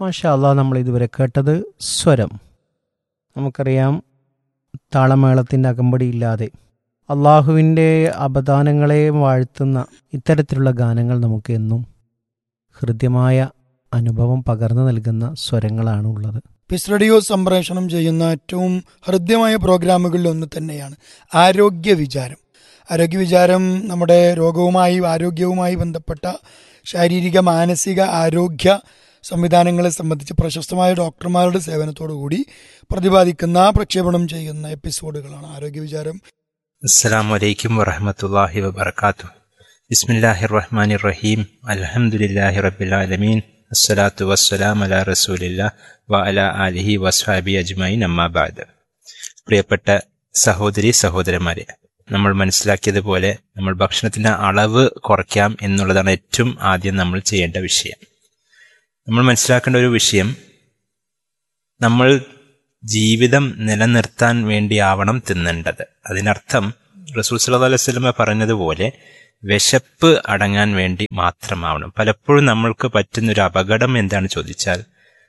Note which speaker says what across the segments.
Speaker 1: മാഷാ അള്ളാഹ് നമ്മൾ ഇതുവരെ കേട്ടത് സ്വരം നമുക്കറിയാം താളമേളത്തിൻ്റെ അകമ്പടിയില്ലാതെ അള്ളാഹുവിൻ്റെ അപദാനങ്ങളെ വാഴ്ത്തുന്ന ഇത്തരത്തിലുള്ള ഗാനങ്ങൾ നമുക്ക് എന്നും ഹൃദ്യമായ അനുഭവം പകർന്നു നൽകുന്ന സ്വരങ്ങളാണ് ഉള്ളത്
Speaker 2: പിസ് റേഡിയോ സംപ്രേഷണം ചെയ്യുന്ന ഏറ്റവും ഹൃദ്യമായ പ്രോഗ്രാമുകളിൽ ഒന്ന് തന്നെയാണ് ആരോഗ്യ വിചാരം ആരോഗ്യ വിചാരം നമ്മുടെ രോഗവുമായി ആരോഗ്യവുമായി ബന്ധപ്പെട്ട ശാരീരിക മാനസിക ആരോഗ്യ സംവിധാനങ്ങളെ സംബന്ധിച്ച് പ്രശസ്തമായ ഡോക്ടർമാരുടെ സേവനത്തോടു കൂടി പ്രതിപാദിക്കുന്ന പ്രക്ഷേപണം ചെയ്യുന്ന എപ്പിസോഡുകളാണ് ആരോഗ്യ വിചാരം
Speaker 3: അസ്സലാമു അലൈക്കും വറഹമത്തല്ലാഹി വബർക്കാത്തു ബിസ്മില്ലാഹി റഹ്മാനി റഹീം അൽഹംദുലില്ലാഹി റബ്ബിൽ ആലമീൻ അസ്സലാത്തു വസ്സലാം അലാ റസൂലില്ല വ അല ആലിഹി വസ്ഹാബി അജ്മൈൻ അമ്മാബാദ് പ്രിയപ്പെട്ട സഹോദരി സഹോദരന്മാരെ നമ്മൾ മനസ്സിലാക്കിയതുപോലെ നമ്മൾ ഭക്ഷണത്തിന്റെ അളവ് കുറയ്ക്കാം എന്നുള്ളതാണ് ഏറ്റവും ആദ്യം നമ്മൾ ചെയ്യേണ്ട വിഷയം നമ്മൾ മനസ്സിലാക്കേണ്ട ഒരു വിഷയം നമ്മൾ ജീവിതം നിലനിർത്താൻ വേണ്ടിയാവണം തിന്നേണ്ടത് അതിനർത്ഥം റസൂൽ സല്ലല്ലാഹു അലൈഹി വസല്ലമ പറഞ്ഞതുപോലെ വിശപ്പ് അടങ്ങാൻ വേണ്ടി മാത്രമാവണം പലപ്പോഴും നമ്മൾക്ക് പറ്റുന്ന ഒരു അപകടം എന്താണ് ചോദിച്ചാൽ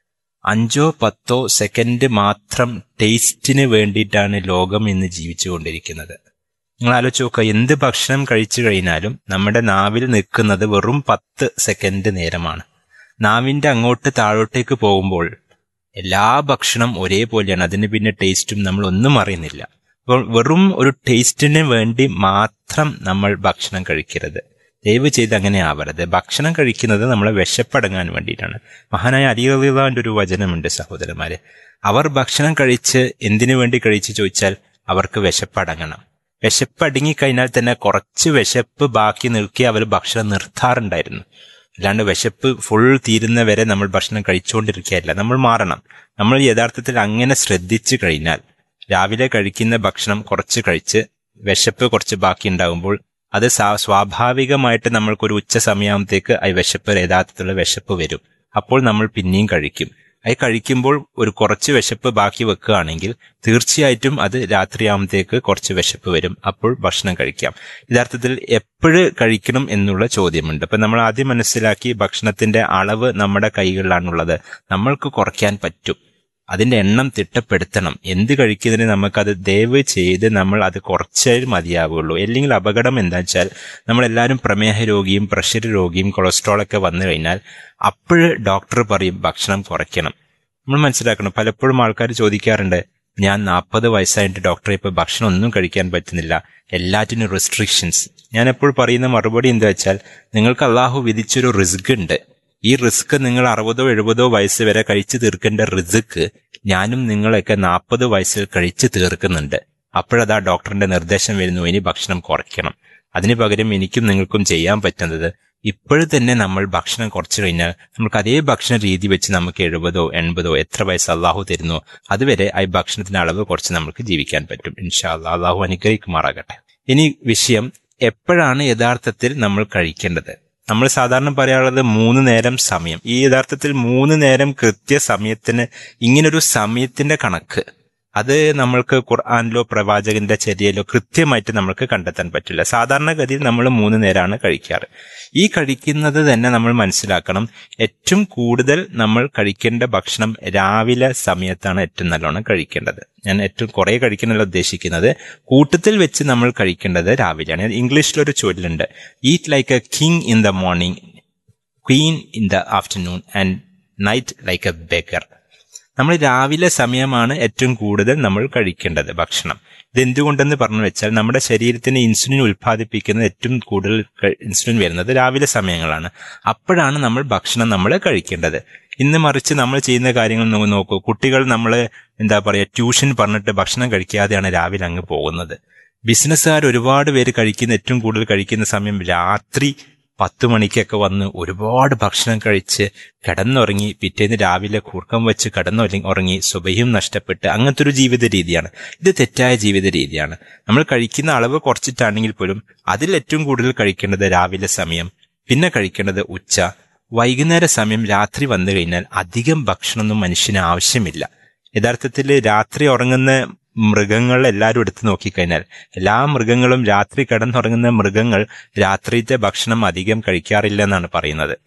Speaker 3: അഞ്ചോ പത്തോ സെക്കൻഡ് മാത്രം ടേസ്റ്റിന് വേണ്ടിയിട്ടാണ് ലോകം ഇന്ന് ജീവിച്ചുകൊണ്ടിരിക്കുന്നത് നിങ്ങൾ ആലോചിച്ച് നോക്കുക എന്ത് ഭക്ഷണം കഴിച്ചു കഴിഞ്ഞാലും നമ്മുടെ നാവിൽ നിൽക്കുന്നത് വെറും പത്ത് സെക്കൻഡ് നേരമാണ് നാവിന്റെ അങ്ങോട്ട് താഴോട്ടേക്ക് പോകുമ്പോൾ എല്ലാ ഭക്ഷണം ഒരേപോലെയാണ് അതിന് പിന്നെ ടേസ്റ്റും നമ്മൾ ഒന്നും അറിയുന്നില്ല അപ്പോൾ വെറും ഒരു ടേസ്റ്റിന് വേണ്ടി മാത്രം നമ്മൾ ഭക്ഷണം കഴിക്കരുത് ദയവ് ചെയ്ത് അങ്ങനെ ആവരുത് ഭക്ഷണം കഴിക്കുന്നത് നമ്മളെ വിശപ്പടങ്ങാൻ വേണ്ടിയിട്ടാണ് മഹാനായ അലിയുടെ ഒരു വചനമുണ്ട് സഹോദരന്മാരെ അവർ ഭക്ഷണം കഴിച്ച് എന്തിനു വേണ്ടി കഴിച്ച് ചോദിച്ചാൽ അവർക്ക് വിശപ്പടങ്ങണം വിശപ്പ് അടങ്ങിക്കഴിഞ്ഞാൽ തന്നെ കുറച്ച് വിശപ്പ് ബാക്കി നിൽക്കി അവർ ഭക്ഷണം നിർത്താറുണ്ടായിരുന്നു അല്ലാണ്ട് വിശപ്പ് ഫുൾ തീരുന്ന വരെ നമ്മൾ ഭക്ഷണം കഴിച്ചുകൊണ്ടിരിക്കുകയല്ല നമ്മൾ മാറണം നമ്മൾ യഥാർത്ഥത്തിൽ അങ്ങനെ ശ്രദ്ധിച്ചു കഴിഞ്ഞാൽ രാവിലെ കഴിക്കുന്ന ഭക്ഷണം കുറച്ച് കഴിച്ച് വിശപ്പ് കുറച്ച് ബാക്കി ഉണ്ടാകുമ്പോൾ അത് സ്വാഭാവികമായിട്ട് നമ്മൾക്കൊരു ഉച്ച സമയമാകുമ്പോഴത്തേക്ക് ആ വിശപ്പ് യഥാർത്ഥത്തിലുള്ള വിശപ്പ് വരും അപ്പോൾ നമ്മൾ പിന്നെയും കഴിക്കും അത് കഴിക്കുമ്പോൾ ഒരു കുറച്ച് വിശപ്പ് ബാക്കി വെക്കുകയാണെങ്കിൽ തീർച്ചയായിട്ടും അത് രാത്രിയാകുമ്പോഴത്തേക്ക് കുറച്ച് വിശപ്പ് വരും അപ്പോൾ ഭക്ഷണം കഴിക്കാം യഥാർത്ഥത്തിൽ എപ്പോഴ് കഴിക്കണം എന്നുള്ള ചോദ്യമുണ്ട് അപ്പൊ നമ്മൾ ആദ്യം മനസ്സിലാക്കി ഭക്ഷണത്തിന്റെ അളവ് നമ്മുടെ കൈകളിലാണുള്ളത് നമ്മൾക്ക് കുറയ്ക്കാൻ പറ്റും അതിന്റെ എണ്ണം തിട്ടപ്പെടുത്തണം എന്ത് കഴിക്കുന്നതിന് നമുക്കത് ദയവ് ചെയ്ത് നമ്മൾ അത് കുറച്ചേ മതിയാവുള്ളൂ അല്ലെങ്കിൽ അപകടം എന്താ വെച്ചാൽ നമ്മളെല്ലാവരും പ്രമേഹ രോഗിയും പ്രഷർ രോഗിയും കൊളസ്ട്രോൾ ഒക്കെ വന്നു കഴിഞ്ഞാൽ അപ്പോഴ് ഡോക്ടർ പറയും ഭക്ഷണം കുറയ്ക്കണം നമ്മൾ മനസ്സിലാക്കണം പലപ്പോഴും ആൾക്കാർ ചോദിക്കാറുണ്ട് ഞാൻ നാൽപ്പത് വയസ്സായിട്ട് ഡോക്ടറെ ഇപ്പോൾ ഭക്ഷണം ഒന്നും കഴിക്കാൻ പറ്റുന്നില്ല എല്ലാറ്റിനും റെസ്ട്രിക്ഷൻസ് ഞാൻ എപ്പോൾ പറയുന്ന മറുപടി എന്താ വെച്ചാൽ നിങ്ങൾക്ക് അള്ളാഹു വിധിച്ചൊരു റിസ്ക് ഉണ്ട് ഈ റിസ്ക് നിങ്ങൾ അറുപതോ എഴുപതോ വയസ്സ് വരെ കഴിച്ചു തീർക്കേണ്ട റിസ്ക് ഞാനും നിങ്ങളൊക്കെ നാൽപ്പത് വയസ്സിൽ കഴിച്ചു തീർക്കുന്നുണ്ട് അപ്പോഴതാ ഡോക്ടറിന്റെ നിർദ്ദേശം വരുന്നു ഇനി ഭക്ഷണം കുറയ്ക്കണം അതിനു പകരം എനിക്കും നിങ്ങൾക്കും ചെയ്യാൻ പറ്റുന്നത് ഇപ്പോഴും തന്നെ നമ്മൾ ഭക്ഷണം കുറച്ചു കഴിഞ്ഞാൽ നമുക്ക് അതേ ഭക്ഷണ രീതി വെച്ച് നമുക്ക് എഴുപതോ എൺപതോ എത്ര വയസ്സ് അള്ളാഹു തരുന്നോ അതുവരെ ആ ഭക്ഷണത്തിന്റെ അളവ് കുറച്ച് നമുക്ക് ജീവിക്കാൻ പറ്റും ഇൻഷാ അള്ളാഹ് അള്ളാഹു അനുഗ്രഹിക്കുമാറാകട്ടെ ഇനി വിഷയം എപ്പോഴാണ് യഥാർത്ഥത്തിൽ നമ്മൾ കഴിക്കേണ്ടത് നമ്മൾ സാധാരണ പറയാനുള്ളത് മൂന്ന് നേരം സമയം ഈ യഥാർത്ഥത്തിൽ മൂന്ന് നേരം കൃത്യ സമയത്തിന് ഇങ്ങനൊരു സമയത്തിന്റെ കണക്ക് അത് നമ്മൾക്ക് ഖുർആാനിലോ പ്രവാചകന്റെ ചര്യയിലോ കൃത്യമായിട്ട് നമ്മൾക്ക് കണ്ടെത്താൻ പറ്റില്ല സാധാരണഗതിയിൽ നമ്മൾ മൂന്ന് നേരമാണ് കഴിക്കാറ് ഈ കഴിക്കുന്നത് തന്നെ നമ്മൾ മനസ്സിലാക്കണം ഏറ്റവും കൂടുതൽ നമ്മൾ കഴിക്കേണ്ട ഭക്ഷണം രാവിലെ സമയത്താണ് ഏറ്റവും നല്ലോണം കഴിക്കേണ്ടത് ഞാൻ ഏറ്റവും കുറേ കഴിക്കണമല്ല ഉദ്ദേശിക്കുന്നത് കൂട്ടത്തിൽ വെച്ച് നമ്മൾ കഴിക്കേണ്ടത് രാവിലെയാണ് ഇംഗ്ലീഷിലൊരു ചൊല്ലുണ്ട് eat like a king in the morning queen in the afternoon and night like a baker നമ്മൾ രാവിലെ സമയമാണ് ഏറ്റവും കൂടുതൽ നമ്മൾ കഴിക്കേണ്ടത് ഭക്ഷണം ഇതെന്തുകൊണ്ടെന്ന് പറഞ്ഞു വെച്ചാൽ നമ്മുടെ ശരീരത്തിന് ഇൻസുലിൻ ഉൽപ്പാദിപ്പിക്കുന്നത് ഏറ്റവും കൂടുതൽ ഇൻസുലിൻ വരുന്നത് രാവിലെ സമയങ്ങളാണ് അപ്പോഴാണ് നമ്മൾ ഭക്ഷണം നമ്മൾ കഴിക്കേണ്ടത് ഇന്ന് മറിച്ച് നമ്മൾ ചെയ്യുന്ന കാര്യങ്ങൾ നോക്കൂ കുട്ടികൾ നമ്മൾ എന്താ പറയുക ട്യൂഷൻ പറഞ്ഞിട്ട് ഭക്ഷണം കഴിക്കാതെയാണ് രാവിലെ അങ്ങ് പോകുന്നത് ബിസിനസ്സുകാർ ഒരുപാട് പേര് കഴിക്കുന്ന ഏറ്റവും കൂടുതൽ കഴിക്കുന്ന സമയം രാത്രി പത്ത് മണിക്കൊക്കെ വന്ന് ഒരുപാട് ഭക്ഷണം കഴിച്ച് കിടന്നുറങ്ങി പിറ്റേന്ന് രാവിലെ കൂർക്കം വെച്ച് കിടന്നുറങ്ങി ഉറങ്ങി സുബയും നഷ്ടപ്പെട്ട് അങ്ങനത്തെ ഒരു ജീവിത രീതിയാണ് ഇത് തെറ്റായ ജീവിത രീതിയാണ് നമ്മൾ കഴിക്കുന്ന അളവ് കുറച്ചിട്ടാണെങ്കിൽ പോലും അതിൽ ഏറ്റവും കൂടുതൽ കഴിക്കേണ്ടത് രാവിലെ സമയം പിന്നെ കഴിക്കേണ്ടത് ഉച്ച വൈകുന്നേര സമയം രാത്രി വന്നു കഴിഞ്ഞാൽ അധികം ഭക്ഷണമൊന്നും മനുഷ്യന് ആവശ്യമില്ല യഥാർത്ഥത്തിൽ രാത്രി ഉറങ്ങുന്ന മൃഗങ്ങൾ എല്ലാവരും എടുത്തു നോക്കിക്കഴിഞ്ഞാൽ എല്ലാ മൃഗങ്ങളും രാത്രി കിടന്നുറങ്ങുന്ന മൃഗങ്ങൾ രാത്രിത്തെ ഭക്ഷണം അധികം കഴിക്കാറില്ല എന്നാണ് പറയുന്നത്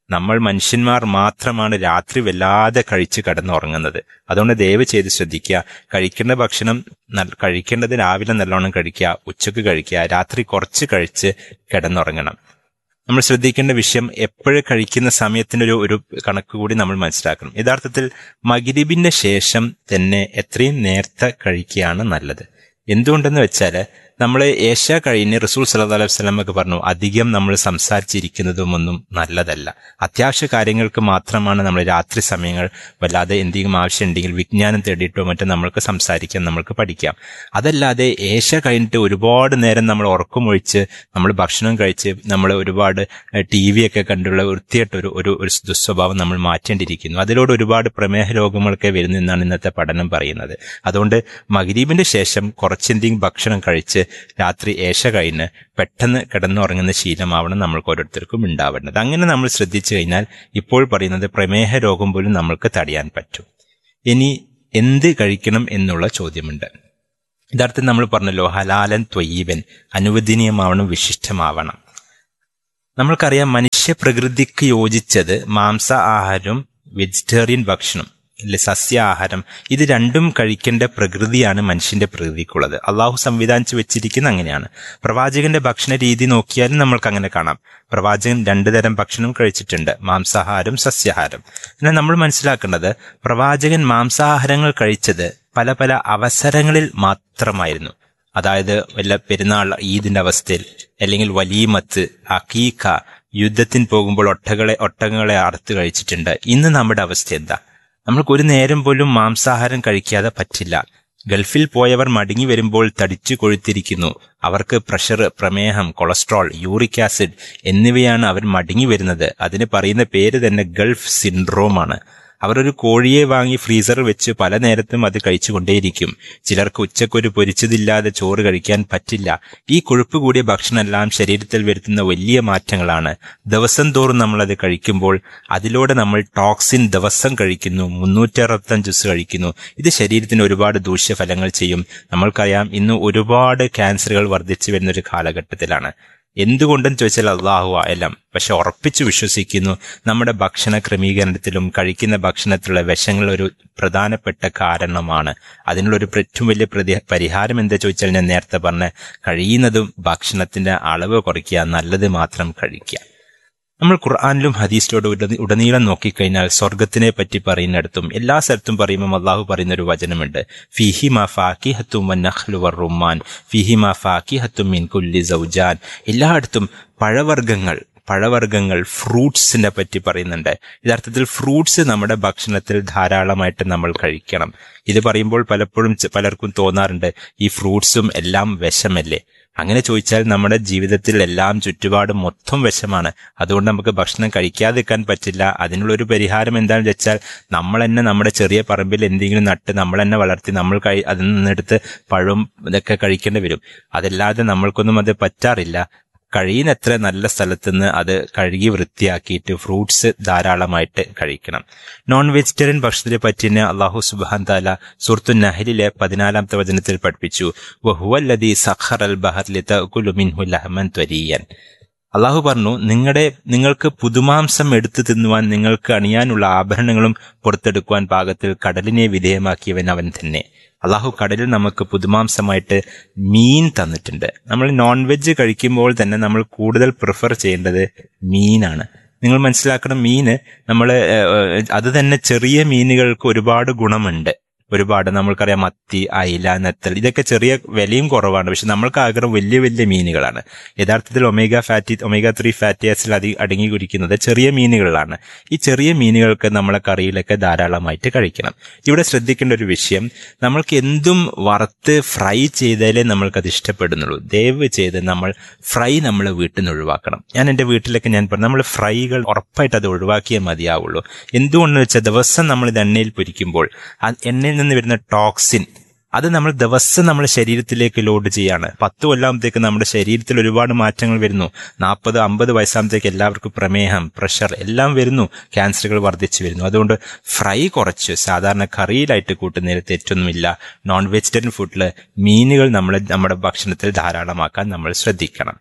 Speaker 3: നമ്മൾ മനുഷ്യന്മാർ മാത്രമാണ് രാത്രി വല്ലാതെ കഴിച്ച് കിടന്നുറങ്ങുന്നത് അതുകൊണ്ട് ദയവ് ചെയ്ത് ശ്രദ്ധിക്കുക കഴിക്കേണ്ട ഭക്ഷണം ന- കഴിക്കേണ്ടത് രാവിലെ നല്ലോണം കഴിക്കുക ഉച്ചക്ക് കഴിക്കുക രാത്രി കുറച്ച് കഴിച്ച് കിടന്നുറങ്ങണം നമ്മൾ ശ്രദ്ധിക്കേണ്ട വിഷയം എപ്പോഴും കഴിക്കുന്ന സമയത്തിന്റെ ഒരു ഒരു കണക്ക് കൂടി നമ്മൾ മനസ്സിലാക്കണം യഥാർത്ഥത്തിൽ മകിരിബിന്റെ ശേഷം തന്നെ എത്രയും നേരത്തെ കഴിക്കുകയാണ് നല്ലത് എന്തുകൊണ്ടെന്ന് വെച്ചാൽ നമ്മൾ ഏഷ്യ കഴിഞ്ഞ് റസൂൽ സല്ലല്ലാഹു അലൈഹി വസല്ലം ഒക്കെ പറഞ്ഞു അധികം നമ്മൾ സംസാരിച്ചിരിക്കുന്നതും ഒന്നും നല്ലതല്ല അത്യാവശ്യ കാര്യങ്ങൾക്ക് മാത്രമാണ് നമ്മൾ രാത്രി സമയങ്ങൾ വല്ലാതെ എന്തെങ്കിലും ആവശ്യമുണ്ടെങ്കിൽ വിജ്ഞാനം തേടിയിട്ടോ മറ്റോ നമ്മൾക്ക് സംസാരിക്കാം നമ്മൾക്ക് പഠിക്കാം അതല്ലാതെ ഏഷ്യ കഴിഞ്ഞിട്ട് ഒരുപാട് നേരം നമ്മൾ ഉറക്കമൊഴിച്ച് നമ്മൾ ഭക്ഷണം കഴിച്ച് നമ്മൾ ഒരുപാട് ടി വി ഒക്കെ കണ്ടുള്ള വൃത്തിയായിട്ട് ഒരു ഒരു ഒരു ദുസ്വഭാവം നമ്മൾ മാറ്റേണ്ടിയിരിക്കുന്നു അതിലൂടെ ഒരുപാട് പ്രമേഹ രോഗങ്ങളൊക്കെ വരുന്നു എന്നാണ് ഇന്നത്തെ പഠനം പറയുന്നത് അതുകൊണ്ട് മഗ്രീബിന്റെ ശേഷം കുറച്ചെന്തെങ്കിലും ഭക്ഷണം കഴിച്ച് രാത്രി ഏഷ കഴിഞ്ഞ് പെട്ടെന്ന് കിടന്നുറങ്ങുന്ന ശീലമാവണം നമ്മൾക്ക് ഓരോരുത്തർക്കും ഉണ്ടാവേണ്ടത് അങ്ങനെ നമ്മൾ ശ്രദ്ധിച്ചു കഴിഞ്ഞാൽ ഇപ്പോൾ പറയുന്നത് പ്രമേഹ രോഗം പോലും നമ്മൾക്ക് തടയാൻ പറ്റും ഇനി എന്ത് കഴിക്കണം എന്നുള്ള ചോദ്യമുണ്ട് യഥാർത്ഥത്തിൽ നമ്മൾ പറഞ്ഞല്ലോ ഹലാലൻ ത്വയ്യീബൻ അനുവദനീയമാവണം വിശിഷ്ടമാവണം നമ്മൾക്കറിയാം മനുഷ്യ പ്രകൃതിക്ക് യോജിച്ചത് മാംസ ആഹാരവും വെജിറ്റേറിയൻ ഭക്ഷണം അല്ലെ സസ്യാഹാരം ഇത് രണ്ടും കഴിക്കേണ്ട പ്രകൃതിയാണ് മനുഷ്യന്റെ പ്രകൃതിക്കുള്ളത് അള്ളാഹു സംവിധാനിച്ചു വെച്ചിരിക്കുന്ന അങ്ങനെയാണ് പ്രവാചകന്റെ ഭക്ഷണ രീതി നോക്കിയാലും നമ്മൾക്ക് അങ്ങനെ കാണാം പ്രവാചകൻ രണ്ടു തരം ഭക്ഷണം കഴിച്ചിട്ടുണ്ട് മാംസാഹാരം സസ്യാഹാരം എന്നാൽ നമ്മൾ മനസ്സിലാക്കേണ്ടത് പ്രവാചകൻ മാംസാഹാരങ്ങൾ കഴിച്ചത് പല പല അവസരങ്ങളിൽ മാത്രമായിരുന്നു അതായത് വല്ല പെരുന്നാൾ ഈദിന്റെ അവസ്ഥയിൽ അല്ലെങ്കിൽ വലീമത്ത് അക്കീക്ക യുദ്ധത്തിന് പോകുമ്പോൾ ഒട്ടകളെ ഒട്ടകങ്ങളെ അറുത്ത് കഴിച്ചിട്ടുണ്ട് ഇന്ന് നമ്മുടെ അവസ്ഥ എന്താ നമ്മൾക്ക് ഒരു നേരം പോലും മാംസാഹാരം കഴിക്കാതെ പറ്റില്ല ഗൾഫിൽ പോയവർ മടങ്ങി വരുമ്പോൾ തടിച്ചു കൊഴുത്തിരിക്കുന്നു അവർക്ക് പ്രഷർ പ്രമേഹം കൊളസ്ട്രോൾ യൂറിക് ആസിഡ് എന്നിവയാണ് അവർ മടങ്ങി വരുന്നത് അതിന് പറയുന്ന പേര് തന്നെ ഗൾഫ് സിൻഡ്രോമാണ് അവർ ഒരു കോഴിയെ വാങ്ങി ഫ്രീസറിൽ വെച്ച് പല നേരത്തും അത് കഴിച്ചുകൊണ്ടേയിരിക്കും ചിലർക്ക് ഉച്ചക്കൊരു പൊരിച്ചതില്ലാതെ ചോറ് കഴിക്കാൻ പറ്റില്ല ഈ കൊഴുപ്പ് കൂടിയ ഭക്ഷണമെല്ലാം ശരീരത്തിൽ വരുത്തുന്ന വലിയ മാറ്റങ്ങളാണ് ദിവസം തോറും നമ്മൾ അത് കഴിക്കുമ്പോൾ അതിലൂടെ നമ്മൾ ടോക്സിൻ ദിവസം കഴിക്കുന്നു മുന്നൂറ്റി അറുപത്തഞ്ച് ദിവസം കഴിക്കുന്നു ഇത് ശരീരത്തിന് ഒരുപാട് ദൂഷ്യഫലങ്ങൾ ചെയ്യും നമ്മൾക്കറിയാം ഇന്ന് ഒരുപാട് ക്യാൻസറുകൾ വർദ്ധിച്ചു വരുന്ന ഒരു കാലഘട്ടത്തിലാണ് എന്തുകൊണ്ടെന്ന് ചോദിച്ചാൽ അള്ളാഹു എല്ലാം പക്ഷെ ഉറപ്പിച്ചു വിശ്വസിക്കുന്നു നമ്മുടെ ഭക്ഷണ ക്രമീകരണത്തിലും കഴിക്കുന്ന ഭക്ഷണത്തിലുള്ള വിഷങ്ങൾ ഒരു പ്രധാനപ്പെട്ട കാരണമാണ് അതിനുള്ള ഒരു ഏറ്റവും വലിയ പ്രതി പരിഹാരം എന്താ ചോദിച്ചാൽ ഞാൻ നേരത്തെ പറഞ്ഞ കഴിയുന്നതും ഭക്ഷണത്തിന്റെ അളവ് കുറയ്ക്കുക നല്ലത് മാത്രം കഴിക്കുക നമ്മൾ ഖുർആാനിലും ഹദീസിലോട് ഉട- ഉടനീളം നോക്കിക്കഴിഞ്ഞാൽ സ്വർഗത്തിനെ പറ്റി പറയുന്നിടത്തും എല്ലാ സ്ഥലത്തും പറയുമ്പോൾ അള്ളാഹു പറയുന്ന ഒരു വചനമുണ്ട് ഫിഹി മാ ഫാക്കി ഹത്തും വന്നഖ്ലു വറുമാൻ ഫിഹി മാ ഫാക്കി ഹത്തും മിൻ കുല്ലി സൗജാൻ എല്ലായിടത്തും പഴവർഗ്ഗങ്ങൾ പഴവർഗ്ഗങ്ങൾ ഫ്രൂട്ട്സിനെ പറ്റി പറയുന്നുണ്ട് യഥാർത്ഥത്തിൽ ഫ്രൂട്ട്സ് നമ്മുടെ ഭക്ഷണത്തിൽ ധാരാളമായിട്ട് നമ്മൾ കഴിക്കണം ഇത് പറയുമ്പോൾ പലപ്പോഴും ച- പലർക്കും തോന്നാറുണ്ട് ഈ ഫ്രൂട്ട്സും എല്ലാം വിഷമല്ലേ അങ്ങനെ ചോദിച്ചാൽ നമ്മുടെ ജീവിതത്തിൽ എല്ലാം ചുറ്റുപാടും മൊത്തം വിഷമാണ് അതുകൊണ്ട് നമുക്ക് ഭക്ഷണം കഴിക്കാതിരിക്കാൻ പറ്റില്ല അതിനുള്ള ഒരു പരിഹാരം എന്താണെന്ന് വെച്ചാൽ നമ്മൾ തന്നെ നമ്മുടെ ചെറിയ പറമ്പിൽ എന്തെങ്കിലും നട്ട് നമ്മൾ തന്നെ വളർത്തി നമ്മൾ കഴി അതിൽ നിന്നെടുത്ത് പഴവും ഇതൊക്കെ കഴിക്കേണ്ടി വരും അതല്ലാതെ നമ്മൾക്കൊന്നും അത് പറ്റാറില്ല കഴിയുന്നത്ര നല്ല സ്ഥലത്തുനിന്ന് അത് കഴുകി വൃത്തിയാക്കിയിട്ട് ഫ്രൂട്ട്സ് ധാരാളമായിട്ട് കഴിക്കണം നോൺ വെജിറ്റേറിയൻ ഭക്ഷണത്തെ പറ്റി തന്നെ അള്ളാഹു സുബാൻ താല സുഹൃത്തു നഹലിലെ പതിനാലാമത്തെ വചനത്തിൽ പഠിപ്പിച്ചു വഹുവല്ലദി സഖർ അൽ ബഹർ മിൻഹു ലഹമൻ ത്വരീയൻ അള്ളാഹു പറഞ്ഞു നിങ്ങളുടെ നിങ്ങൾക്ക് പുതുമാംസം എടുത്തു തിന്നുവാൻ നിങ്ങൾക്ക് അണിയാനുള്ള ആഭരണങ്ങളും പുറത്തെടുക്കുവാൻ പാകത്തിൽ കടലിനെ വിധേയമാക്കിയവൻ അവൻ തന്നെ അള്ളാഹു കടലിൽ നമുക്ക് പുതുമാംസമായിട്ട് മീൻ തന്നിട്ടുണ്ട് നമ്മൾ നോൺ വെജ് കഴിക്കുമ്പോൾ തന്നെ നമ്മൾ കൂടുതൽ പ്രിഫർ ചെയ്യേണ്ടത് മീനാണ് നിങ്ങൾ മനസ്സിലാക്കണം മീന് നമ്മൾ അത് തന്നെ ചെറിയ മീനുകൾക്ക് ഒരുപാട് ഗുണമുണ്ട് ഒരുപാട് നമ്മൾക്കറിയാം മത്തി അയില നെത്തൽ ഇതൊക്കെ ചെറിയ വിലയും കുറവാണ് പക്ഷെ നമ്മൾക്ക് ആഗ്രഹം വലിയ വലിയ മീനുകളാണ് യഥാർത്ഥത്തിൽ omega fatty omega three fatty acid അതി അടങ്ങി കുടിക്കുന്നത് ചെറിയ മീനുകളാണ് ഈ ചെറിയ മീനുകൾക്ക് നമ്മളെ കറിയിലൊക്കെ ധാരാളമായിട്ട് കഴിക്കണം ഇവിടെ ശ്രദ്ധിക്കേണ്ട ഒരു വിഷയം നമ്മൾക്ക് എന്തും വറുത്ത് ഫ്രൈ ചെയ്താലേ നമ്മൾക്കത് ഇഷ്ടപ്പെടുന്നുള്ളൂ ദയവ് ചെയ്ത് നമ്മൾ ഫ്രൈ നമ്മൾ വീട്ടിൽ നിന്ന് ഒഴിവാക്കണം ഞാൻ എൻ്റെ വീട്ടിലൊക്കെ ഞാൻ പറഞ്ഞു നമ്മൾ ഫ്രൈകൾ ഉറപ്പായിട്ട് അത് ഒഴിവാക്കിയേ മതിയാവുള്ളൂ എന്തുകൊണ്ടെന്ന് വെച്ചാൽ ദിവസം നമ്മൾ ഇത് എണ്ണയിൽ പൊരിക്കുമ്പോൾ ആ എണ്ണയിൽ നിന്ന് വരുന്ന ടോക്സിൻ അത് നമ്മൾ ദിവസം നമ്മുടെ ശരീരത്തിലേക്ക് ലോഡ് ചെയ്യാണ് പത്ത് കൊല്ലാമത്തേക്ക് നമ്മുടെ ശരീരത്തിൽ ഒരുപാട് മാറ്റങ്ങൾ വരുന്നു നാൽപ്പത് അമ്പത് വയസ്സാകുമ്പോഴത്തേക്ക് എല്ലാവർക്കും പ്രമേഹം പ്രഷർ എല്ലാം വരുന്നു ക്യാൻസറുകൾ വർദ്ധിച്ചു വരുന്നു അതുകൊണ്ട് ഫ്രൈ കുറച്ച് സാധാരണ കറിയിലായിട്ട് കൂട്ടുന്നതിൽ തെറ്റൊന്നുമില്ല നോൺ വെജിറ്റേറിയൻ ഫുഡിൽ മീനുകൾ നമ്മൾ നമ്മുടെ ഭക്ഷണത്തിൽ ധാരാളമാക്കാൻ നമ്മൾ ശ്രദ്ധിക്കണം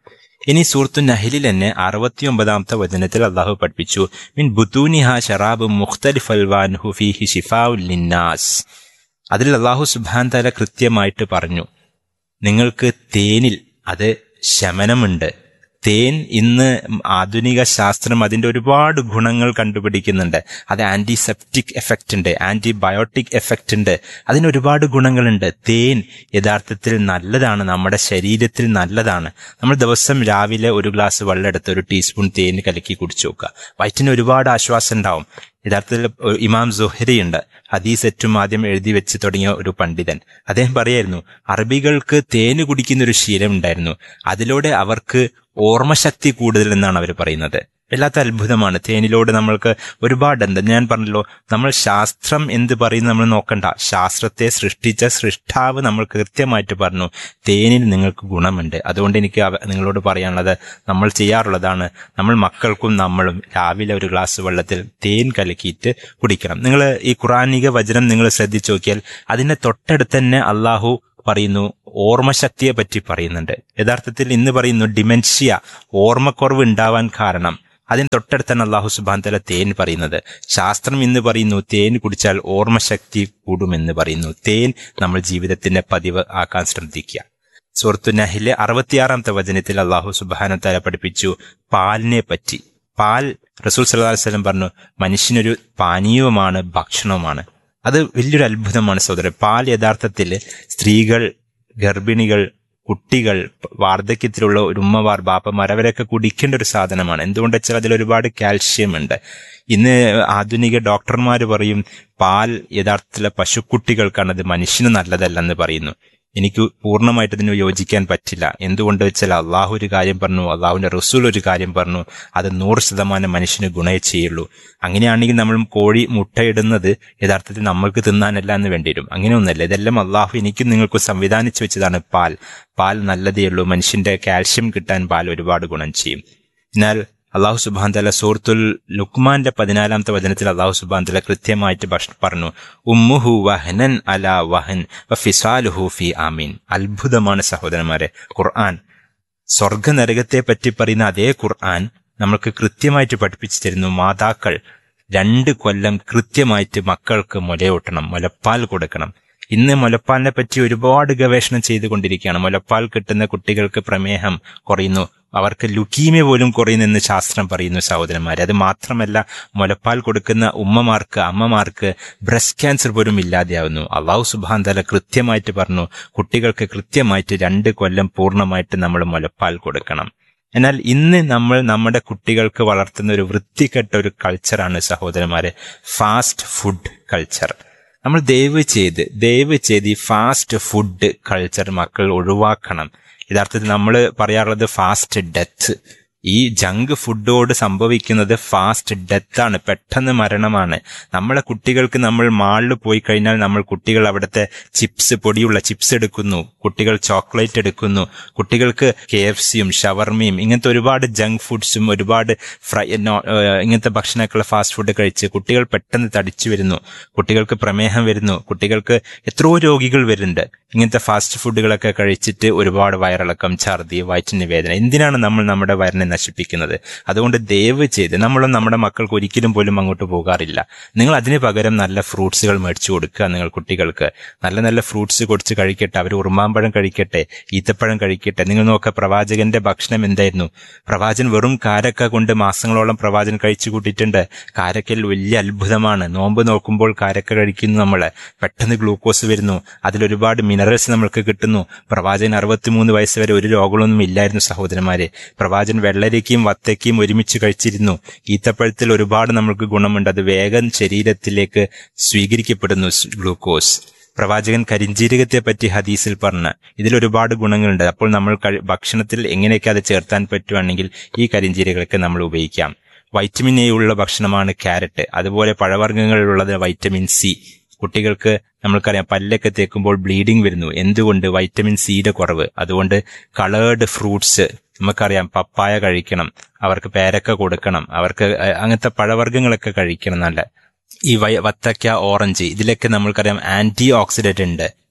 Speaker 3: ഇനി സൂറത്തു നഹലിൽ തന്നെ അറുപത്തിയൊമ്പതാമത്തെ വചനത്തിൽ അള്ളാഹു പഠിപ്പിച്ചു മിൻ ബുത്തൂനിഹ ഷറാബ് മുഖ്തലിഫ് അൽവാൻഹു ഫീഹി ഷിഫാഉൽ ലിന്നാസ് അതിൽ അള്ളാഹു സുബാൻ തല കൃത്യമായിട്ട് പറഞ്ഞു നിങ്ങൾക്ക് തേനിൽ അത് ശമനമുണ്ട് തേൻ ഇന്ന് ആധുനിക ശാസ്ത്രം അതിന്റെ ഒരുപാട് ഗുണങ്ങൾ കണ്ടുപിടിക്കുന്നുണ്ട് അത് ആന്റിസെപ്റ്റിക് എഫക്റ്റ് ഉണ്ട് ആന്റിബയോട്ടിക് എഫക്റ്റ് ഉണ്ട് അതിന് ഒരുപാട് ഗുണങ്ങളുണ്ട് തേൻ യഥാർത്ഥത്തിൽ നല്ലതാണ് നമ്മുടെ ശരീരത്തിൽ നല്ലതാണ് നമ്മൾ ദിവസം രാവിലെ ഒരു ഗ്ലാസ് വെള്ളം എടുത്ത് ഒരു ടീസ്പൂൺ തേൻ കലക്കി കുടിച്ചു നോക്കുക വയറ്റിന് ഒരുപാട് ആശ്വാസം ഉണ്ടാവും യഥാർത്ഥത്തിൽ ഇമാം സുഹരി ഉണ്ട് ഹദീസ് ഏറ്റവും ആദ്യം എഴുതി വെച്ച് തുടങ്ങിയ ഒരു പണ്ഡിതൻ അദ്ദേഹം പറയായിരുന്നു അറബികൾക്ക് തേന് കുടിക്കുന്ന ഒരു ശീലം ഉണ്ടായിരുന്നു അതിലൂടെ അവർക്ക് ഓർമ്മശക്തി കൂടുതൽ എന്നാണ് അവർ പറയുന്നത് വല്ലാത്ത അത്ഭുതമാണ് തേനിലോട് നമ്മൾക്ക് ഒരുപാടുണ്ട് ഞാൻ പറഞ്ഞല്ലോ നമ്മൾ ശാസ്ത്രം എന്ത് പറയുന്നു നമ്മൾ നോക്കണ്ട ശാസ്ത്രത്തെ സൃഷ്ടിച്ച സൃഷ്ടാവ് നമ്മൾ കൃത്യമായിട്ട് പറഞ്ഞു തേനിൽ നിങ്ങൾക്ക് ഗുണമുണ്ട് അതുകൊണ്ട് എനിക്ക് നിങ്ങളോട് പറയാനുള്ളത് നമ്മൾ ചെയ്യാറുള്ളതാണ് നമ്മൾ മക്കൾക്കും നമ്മളും രാവിലെ ഒരു ഗ്ലാസ് വെള്ളത്തിൽ തേൻ കലക്കിയിട്ട് കുടിക്കണം നിങ്ങൾ ഈ ഖുറാനിക വചനം നിങ്ങൾ ശ്രദ്ധിച്ചു നോക്കിയാൽ അതിന്റെ തൊട്ടടുത്ത് തന്നെ അള്ളാഹു പറയുന്നു ഓർമ്മശക്തിയെ പറ്റി പറയുന്നുണ്ട് യഥാർത്ഥത്തിൽ ഇന്ന് പറയുന്നു ഡിമെൻഷ്യ ഓർമ്മക്കുറവ് ഉണ്ടാവാൻ കാരണം അതിന് തൊട്ടടുത്താണ് അള്ളാഹു സുബാൻ തല തേൻ പറയുന്നത് ശാസ്ത്രം ഇന്ന് പറയുന്നു തേൻ കുടിച്ചാൽ ഓർമ്മശക്തി കൂടുമെന്ന് പറയുന്നു തേൻ നമ്മൾ ജീവിതത്തിന്റെ പതിവ് ആക്കാൻ ശ്രദ്ധിക്കുക സുഹൃത്തു നഹിലെ അറുപത്തിയാറാമത്തെ വചനത്തിൽ അള്ളാഹു സുബാന തല പഠിപ്പിച്ചു പാലിനെ പറ്റി പാൽ റസൂൽ സല്ലാ വല്ലം പറഞ്ഞു മനുഷ്യനൊരു പാനീയവുമാണ് ഭക്ഷണവുമാണ് അത് വലിയൊരു അത്ഭുതമാണ് സഹോദരൻ പാൽ യഥാർത്ഥത്തിൽ സ്ത്രീകൾ ഗർഭിണികൾ കുട്ടികൾ വാർദ്ധക്യത്തിലുള്ള ഒരു ഉമ്മമാർ ബാപ്പമാർ അവരൊക്കെ കുടിക്കേണ്ട ഒരു സാധനമാണ് എന്തുകൊണ്ട് വെച്ചാൽ അതിൽ ഒരുപാട് കാൽഷ്യം ഉണ്ട് ഇന്ന് ആധുനിക ഡോക്ടർമാർ പറയും പാൽ യഥാർത്ഥത്തിലെ പശുക്കുട്ടികൾക്കാണ് അത് മനുഷ്യന് നല്ലതല്ലെന്ന് പറയുന്നു എനിക്ക് പൂർണ്ണമായിട്ട് ഇതിന് യോജിക്കാൻ പറ്റില്ല എന്തുകൊണ്ട് വെച്ചാൽ അള്ളാഹു ഒരു കാര്യം പറഞ്ഞു അള്ളാഹുവിന്റെ റസൂൽ ഒരു കാര്യം പറഞ്ഞു അത് നൂറ് ശതമാനം മനുഷ്യന് ഗുണേ ചെയ്യുള്ളൂ അങ്ങനെയാണെങ്കിൽ നമ്മൾ കോഴി മുട്ടയിടുന്നത് യഥാർത്ഥത്തിൽ നമ്മൾക്ക് തിന്നാനല്ല എന്ന് വേണ്ടി വരും അങ്ങനെയൊന്നല്ല ഇതെല്ലാം അള്ളാഹു എനിക്കും നിങ്ങൾക്കും സംവിധാനിച്ചു വെച്ചതാണ് പാൽ പാൽ നല്ലതേ ഉള്ളൂ മനുഷ്യന്റെ കാൽഷ്യം കിട്ടാൻ പാൽ ഒരുപാട് ഗുണം ചെയ്യും എന്നാൽ അള്ളാഹു സുബാൻ തല സൂറത്തുൽ ലുക്മാന്റെ പതിനാലാമത്തെ വചനത്തിൽ അള്ളാഹു സുബാൻ തല കൃത്യമായിട്ട് പറഞ്ഞു ഉമ്മുഹു വഹനൻ അല വഹൻ ഫിസാലുഹു ഫി ആമീൻ അത്ഭുതമാണ് സഹോദരന്മാരെ ഖുർആൻ സ്വർഗനരകത്തെ പറ്റി പറയുന്ന അതേ ഖുർആൻ നമ്മൾക്ക് കൃത്യമായിട്ട് പഠിപ്പിച്ചു തരുന്നു മാതാക്കൾ രണ്ട് കൊല്ലം കൃത്യമായിട്ട് മക്കൾക്ക് മുലയൂട്ടണം മുലപ്പാൽ കൊടുക്കണം ഇന്ന് മുലപ്പാലിനെ പറ്റി ഒരുപാട് ഗവേഷണം ചെയ്തുകൊണ്ടിരിക്കുകയാണ് മുലപ്പാൽ കിട്ടുന്ന കുട്ടികൾക്ക് പ്രമേഹം കുറയുന്നു അവർക്ക് ലുക്കീമിയ പോലും കുറയുന്നെന്ന് ശാസ്ത്രം പറയുന്നു സഹോദരന്മാരെ അത് മാത്രമല്ല മുലപ്പാൽ കൊടുക്കുന്ന ഉമ്മമാർക്ക് അമ്മമാർക്ക് ബ്രസ്റ്റ് ക്യാൻസർ പോലും ഇല്ലാതെയാവുന്നു അള്ളാഹു സുബാൻ തല കൃത്യമായിട്ട് പറഞ്ഞു കുട്ടികൾക്ക് കൃത്യമായിട്ട് രണ്ട് കൊല്ലം പൂർണ്ണമായിട്ട് നമ്മൾ മുലപ്പാൽ കൊടുക്കണം എന്നാൽ ഇന്ന് നമ്മൾ നമ്മുടെ കുട്ടികൾക്ക് വളർത്തുന്ന ഒരു വൃത്തികെട്ട ഒരു കൾച്ചറാണ് സഹോദരന്മാരെ ഫാസ്റ്റ് ഫുഡ് കൾച്ചർ നമ്മൾ ദയവ് ചെയ്ത് ദയവ് ചെയ്ത് ഈ ഫാസ്റ്റ് ഫുഡ് കൾച്ചർ മക്കൾ ഒഴിവാക്കണം യഥാർത്ഥത്തിൽ നമ്മൾ പറയാറുള്ളത് ഫാസ്റ്റ് ഡെത്ത് ഈ ജങ്ക് ഫുഡോട് സംഭവിക്കുന്നത് ഫാസ്റ്റ് ഡെത്താണ് പെട്ടെന്ന് മരണമാണ് നമ്മളെ കുട്ടികൾക്ക് നമ്മൾ മാളിൽ പോയി കഴിഞ്ഞാൽ നമ്മൾ കുട്ടികൾ അവിടുത്തെ ചിപ്സ് പൊടിയുള്ള ചിപ്സ് എടുക്കുന്നു കുട്ടികൾ ചോക്ലേറ്റ് എടുക്കുന്നു കുട്ടികൾക്ക് കെ എഫ് സിയും ഷവർമയും ഇങ്ങനത്തെ ഒരുപാട് ജങ്ക് ഫുഡ്സും ഒരുപാട് ഫ്രൈ ഇങ്ങനത്തെ ഭക്ഷണമൊക്കെയുള്ള ഫാസ്റ്റ് ഫുഡ് കഴിച്ച് കുട്ടികൾ പെട്ടെന്ന് തടിച്ചു വരുന്നു കുട്ടികൾക്ക് പ്രമേഹം വരുന്നു കുട്ടികൾക്ക് എത്രയോ രോഗികൾ വരുന്നുണ്ട് ഇങ്ങനത്തെ ഫാസ്റ്റ് ഫുഡുകളൊക്കെ കഴിച്ചിട്ട് ഒരുപാട് വയറിളക്കം ഛർദി വയറ്റിന് വേദന എന്തിനാണ് നമ്മൾ നമ്മുടെ വയറിനെ നശിപ്പിക്കുന്നത് അതുകൊണ്ട് ദയവ് ചെയ്ത് നമ്മളും നമ്മുടെ മക്കൾക്ക് ഒരിക്കലും പോലും അങ്ങോട്ട് പോകാറില്ല നിങ്ങൾ അതിന് പകരം നല്ല ഫ്രൂട്ട്സുകൾ മേടിച്ചു കൊടുക്കുക നിങ്ങൾ കുട്ടികൾക്ക് നല്ല നല്ല ഫ്രൂട്ട്സ് കൊടുത്ത് കഴിക്കട്ടെ അവർ ഉറുമാമ്പഴം കഴിക്കട്ടെ ഈത്തപ്പഴം കഴിക്കട്ടെ നിങ്ങൾ നോക്കുക പ്രവാചകന്റെ ഭക്ഷണം എന്തായിരുന്നു പ്രവാചകൻ വെറും കാരക്ക കൊണ്ട് മാസങ്ങളോളം പ്രവാചകൻ കഴിച്ചു കൂട്ടിയിട്ടുണ്ട് കാരക്കയിൽ വലിയ അത്ഭുതമാണ് നോമ്പ് നോക്കുമ്പോൾ കാരക്ക കഴിക്കുന്നു നമ്മൾ പെട്ടെന്ന് ഗ്ലൂക്കോസ് വരുന്നു അതിലൊരുപാട് മിനറൽസ് നമ്മൾക്ക് കിട്ടുന്നു പ്രവാചകൻ അറുപത്തിമൂന്ന് വയസ്സ് വരെ ഒരു രോഗങ്ങളൊന്നും ഇല്ലായിരുന്നു സഹോദരന്മാരെ പ്രവാചകൻ വെള്ളരിക്കയും വത്തക്കയും ഒരുമിച്ച് കഴിച്ചിരുന്നു ഈത്തപ്പഴത്തിൽ ഒരുപാട് നമ്മൾക്ക് ഗുണമുണ്ട് അത് വേഗം ശരീരത്തിലേക്ക് സ്വീകരിക്കപ്പെടുന്നു ഗ്ലൂക്കോസ് പ്രവാചകൻ കരിഞ്ജീരകത്തെ പറ്റി ഹദീസിൽ പറഞ്ഞ ഇതിൽ ഒരുപാട് ഗുണങ്ങളുണ്ട് അപ്പോൾ നമ്മൾ ഭക്ഷണത്തിൽ എങ്ങനെയൊക്കെ അത് ചേർത്താൻ പറ്റുവാണെങ്കിൽ ഈ കരിഞ്ജീരകളൊക്കെ നമ്മൾ ഉപയോഗിക്കാം വൈറ്റമിൻ എ ഉള്ള ഭക്ഷണമാണ് ക്യാരറ്റ് അതുപോലെ പഴവർഗ്ഗങ്ങളിലുള്ളത് വൈറ്റമിൻ സി കുട്ടികൾക്ക് നമ്മൾക്കറിയാം പല്ലൊക്കെ തേക്കുമ്പോൾ ബ്ലീഡിംഗ് വരുന്നു എന്തുകൊണ്ട് വൈറ്റമിൻ സിയുടെ കുറവ് അതുകൊണ്ട് കളേർഡ് ഫ്രൂട്ട്സ് നമുക്കറിയാം പപ്പായ കഴിക്കണം അവർക്ക് പേരക്ക കൊടുക്കണം അവർക്ക് അങ്ങനത്തെ പഴവർഗ്ഗങ്ങളൊക്കെ കഴിക്കണം നല്ല ഈ വത്തക്ക ഓറഞ്ച് ഇതിലൊക്കെ നമ്മൾക്കറിയാം ആന്റി ഓക്സിഡന്റ് ഉണ്ട്